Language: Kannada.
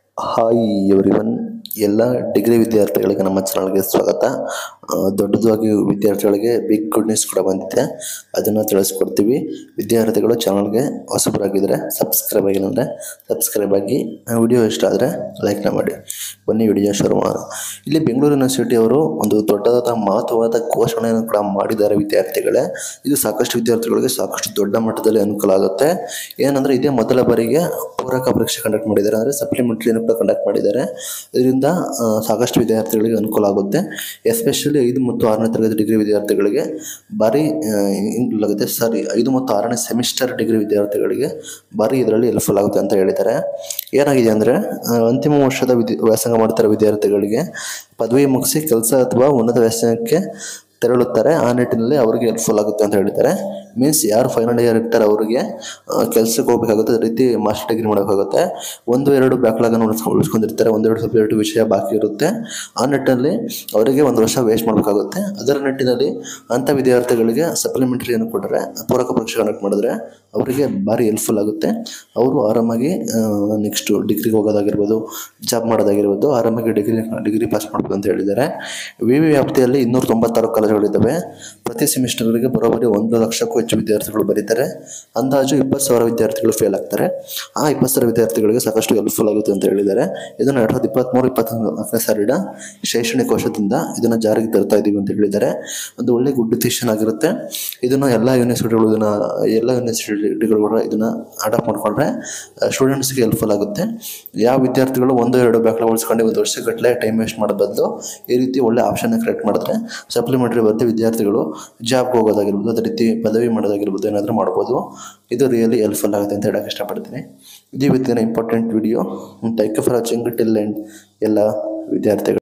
ಹಾಯ್ ಎವ್ರಿವನ್ ಎಲ್ಲ ಡಿಗ್ರಿ ವಿದ್ಯಾರ್ಥಿಗಳಿಗೆ ನಮ್ಮ ಚಾನಲ್ಗೆ ಸ್ವಾಗತ ಆ, ದೊಡ್ಡದಾಗಿ ವಿದ್ಯಾರ್ಥಿಗಳಿಗೆ ಬಿಗ್ ಗುಡ್ ನ್ಯೂಸ್ ಕೂಡ ಬಂದಿದೆ ಅದನ್ನು ತಿಳಿಸ್ಕೊಡ್ತೀವಿ ವಿದ್ಯಾರ್ಥಿಗಳು ಚಾನಲ್ಗೆ ಹೊಸಬರಾಗಿದ್ದರೆ ಸಬ್ಸ್ಕ್ರೈಬ್ ಆಗಿಲ್ಲ ಅಂದರೆ ಸಬ್ಸ್ಕ್ರೈಬ್ ಆಗಿ ವಿಡಿಯೋ ಇಷ್ಟ ಆದರೆ ಲೈಕ್ನ ಮಾಡಿ ಬನ್ನಿ ವಿಡಿಯೋ ಶುರು ಮಾಡೋಣ ಇಲ್ಲಿ ಬೆಂಗಳೂರು ಯೂನಿವರ್ಸಿಟಿ ಅವರು ಒಂದು ದೊಡ್ಡದಾದ ಮಹತ್ವವಾದ ಘೋಷಣೆಯನ್ನು ಕೂಡ ಮಾಡಿದ್ದಾರೆ ವಿದ್ಯಾರ್ಥಿಗಳೇ ಇದು ಸಾಕಷ್ಟು ವಿದ್ಯಾರ್ಥಿಗಳಿಗೆ ಸಾಕಷ್ಟು ದೊಡ್ಡ ಮಟ್ಟದಲ್ಲಿ ಅನುಕೂಲ ಆಗುತ್ತೆ ಏನಂದರೆ ಇದೇ ಮೊದಲ ಬಾರಿಗೆ ಪೂರಕ ಪರೀಕ್ಷೆ ಕಂಡಕ್ಟ್ ಮಾಡಿದ್ದಾರೆ ಅಂದರೆ ಸಪ್ಲಿಮೆಂಟ್ರಿಯನ್ನು ಕೂಡ ಕಂಡಕ್ಟ್ ಮಾಡಿದ್ದಾರೆ ಇದರಿಂದ ಆ, ಸಾಕಷ್ಟು ವಿದ್ಯಾರ್ಥಿಗಳಿಗೆ ಅನುಕೂಲ ಆಗುತ್ತೆ ಎಸ್ಪೆಷಲಿ ಐದು ಮತ್ತು ಆರನೇ ತರಗತಿ ಡಿಗ್ರಿ ವಿದ್ಯಾರ್ಥಿಗಳಿಗೆ ಭಾರಿ ಆಗುತ್ತೆ ಸಾರಿ ಐದು ಮತ್ತು ಆರನೇ ಸೆಮಿಸ್ಟರ್ ಡಿಗ್ರಿ ವಿದ್ಯಾರ್ಥಿಗಳಿಗೆ ಭಾರಿ ಇದರಲ್ಲಿ ಹೆಲ್ಪ್ಫುಲ್ ಆಗುತ್ತೆ ಅಂತ ಹೇಳಿದ್ದಾರೆ ಏನಾಗಿದೆ ಅಂದರೆ ಅಂತಿಮ ವರ್ಷದ ವಿದ್ಯಾ ವ್ಯಾಸಂಗ ಮಾಡ್ತಿರೋ ವಿದ್ಯಾರ್ಥಿಗಳಿಗೆ ಪದವಿ ಮುಗಿಸಿ ಕೆಲಸ ಅಥವಾ ಉನ್ನತ ವ್ಯಾಸಂಗಕ್ಕೆ ತೆರಳುತ್ತಾರೆ ಆ ನಿಟ್ಟಿನಲ್ಲಿ ಅವರಿಗೆ ಹೆಲ್ಪ್ಫುಲ್ ಆಗುತ್ತೆ ಅಂತ ಹೇಳಿದ್ದಾರೆ ಮೀನ್ಸ್ ಯಾರು ಫೈನಲ್ ಇಯರ್ ಇರ್ತಾರೆ ಅವರಿಗೆ ಕೆಲಸಕ್ಕೆ ಹೋಗಬೇಕಾಗುತ್ತೆ ಅದೇ ರೀತಿ ಮಾಸ್ಟರ್ ಡಿಗ್ರಿ ಮಾಡೋಕ್ಕಾಗುತ್ತೆ ಒಂದು ಎರಡು ಬ್ಯಾಕ್ಲಾಗನ್ನು ಉಳಿಸ್ಕೊ ಉಳಿಸ್ಕೊಂಡಿರ್ತಾರೆ ಒಂದೆರಡು ಸಬ್ಜೆಕ್ಟ್ ವಿಷಯ ಬಾಕಿ ಇರುತ್ತೆ ಆ ನಿಟ್ಟಿನಲ್ಲಿ ಅವರಿಗೆ ಒಂದು ವರ್ಷ ವೇಸ್ಟ್ ಮಾಡಬೇಕಾಗುತ್ತೆ ಅದರ ನಿಟ್ಟಿನಲ್ಲಿ ಅಂಥ ವಿದ್ಯಾರ್ಥಿಗಳಿಗೆ ಸಪ್ಲಿಮೆಂಟ್ರಿಯನ್ನು ಕೊಟ್ಟರೆ ಪೂರಕ ಪರೀಕ್ಷೆ ಕಂಡಕ್ಟ್ ಮಾಡಿದ್ರೆ ಅವರಿಗೆ ಭಾರಿ ಹೆಲ್ಪ್ಫುಲ್ ಆಗುತ್ತೆ ಅವರು ಆರಾಮಾಗಿ ನೆಕ್ಸ್ಟು ಡಿಗ್ರಿಗೆ ಹೋಗೋದಾಗಿರ್ಬೋದು ಜಾಬ್ ಮಾಡೋದಾಗಿರ್ಬೋದು ಆರಾಮಾಗಿ ಡಿಗ್ರಿ ಡಿಗ್ರಿ ಪಾಸ್ ಮಾಡ್ಬೋದು ಅಂತ ಹೇಳಿದ್ದಾರೆ ವಿ ವಿ ವ್ಯಾಪ್ತಿಯಲ್ಲಿ ಇನ್ನೂರ ತೊಂಬತ್ತಾರು ಕಾಲೇಜುಗಳಿದ್ದಾವೆ ಪ್ರತಿ ಸೆಮಿಸ್ಟರ್ಗಳಿಗೆ ಬರೋಬ್ಬರಿ ಒಂದು ಲಕ್ಷಕ್ಕೂ ಹೆಚ್ಚು ವಿದ್ಯಾರ್ಥಿಗಳು ಬರೀತಾರೆ ಅಂದಾಜು ಇಪ್ಪತ್ತು ಸಾವಿರ ವಿದ್ಯಾರ್ಥಿಗಳು ಫೇಲ್ ಆಗ್ತಾರೆ ಆ ಇಪ್ಪತ್ತು ಸಾವಿರ ವಿದ್ಯಾರ್ಥಿಗಳಿಗೆ ಸಾಕಷ್ಟು ಹೆಲ್ಪ್ಫುಲ್ ಆಗುತ್ತೆ ಅಂತ ಹೇಳಿದ್ದಾರೆ ಇದನ್ನು ಎರಡು ಸಾವಿರದ ಇಪ್ಪತ್ತ್ಮೂರು ಇಪ್ಪತ್ತ್ನಾಲ್ಕನೇ ಸಾಲಿನ ಶೈಕ್ಷಣಿಕ ವರ್ಷದಿಂದ ಇದನ್ನು ಜಾರಿಗೆ ತರ್ತಾ ಇದ್ದೀವಿ ಅಂತ ಹೇಳಿದ್ದಾರೆ ಒಂದು ಒಳ್ಳೆ ಗುಡ್ ಡಿಸಿಷನ್ ಆಗಿರುತ್ತೆ ಇದನ್ನು ಎಲ್ಲ ಯೂನಿವರ್ಸಿಟಿಗಳು ಇದನ್ನು ಎಲ್ಲ ಯೂನಿವರ್ಸಿಟಿಗಳು ಕೂಡ ಇದನ್ನು ಅಡಾಪ್ಟ್ ಮಾಡಿಕೊಂಡ್ರೆ ಸ್ಟೂಡೆಂಟ್ಸ್ಗೆ ಹೆಲ್ಪ್ಫುಲ್ ಆಗುತ್ತೆ ಯಾವ ವಿದ್ಯಾರ್ಥಿಗಳು ಒಂದು ಎರಡು ಬ್ಯಾಕ್ಲಾಗ್ ಉಳಿಸ್ಕೊಂಡು ಒಂದು ವರ್ಷಗಟ್ಟಲೆ ಟೈಮ್ ವೇಸ್ಟ್ ಮಾಡೋ ಬದಲು ಈ ರೀತಿ ಒಳ್ಳೆ ಆಪ್ಷನ್ನ ಕ್ರಿಯೇಟ್ ಮಾಡಿದ್ರೆ ಸಪ್ಲಿಮೆಂಟ್ರಿ ಬರುತ್ತೆ ವಿದ್ಯಾರ್ಥಿಗಳು ಜಾಬ್ಗೆ ಹೋಗೋದಾಗಿರ್ಬೋದು ಅದೇ ರೀತಿ ಪದವಿ ಮಾಡೋದಾಗಿರ್ಬೋದು ಏನಾದರೂ ಮಾಡ್ಬೋದು ಇದು ರಿಯಲಿ ಹೆಲ್ಪ್ಫುಲ್ ಆಗುತ್ತೆ ಅಂತ ಹೇಳಕ್ಕೆ ಇಷ್ಟಪಡ್ತೀನಿ ಇದು ಇವತ್ತಿನ important video thank you for watching till end ಎಲ್ಲ ವಿದ್ಯಾರ್ಥಿಗಳು